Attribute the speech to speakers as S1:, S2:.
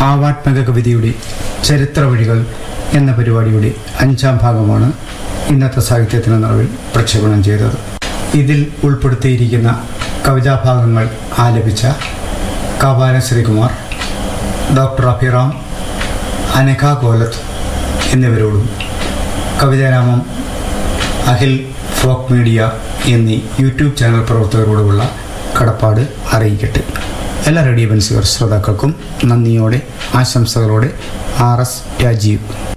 S1: ഭാവാത്മക കവിതയുടെ ചരിത്ര വഴികൾ എന്ന പരിപാടിയുടെ അഞ്ചാം ഭാഗമാണ് ഇന്നത്തെ സാഹിത്യത്തിന് നിറവിൽ പ്രക്ഷേപണം ചെയ്തത് ഇതിൽ ഉൾപ്പെടുത്തിയിരിക്കുന്ന കവിതാഭാഗങ്ങൾ ആലപിച്ച കാവാല ശ്രീകുമാർ ഡോക്ടർ അഭിറാം അനഘ കോലത്ത് എന്നിവരോടും കവിതാരാമം അഖിൽ ഫോക്ക് മീഡിയ എന്നീ യൂട്യൂബ് ചാനൽ പ്രവർത്തകരോടുമുള്ള കടപ്പാട് അറിയിക്കട്ടെ എല്ലാ റേഡിയോ ബൻസുകർ ശ്രോതാക്കൾക്കും നന്ദിയോടെ ആശംസകളോടെ ആർ എസ് രാജീവ്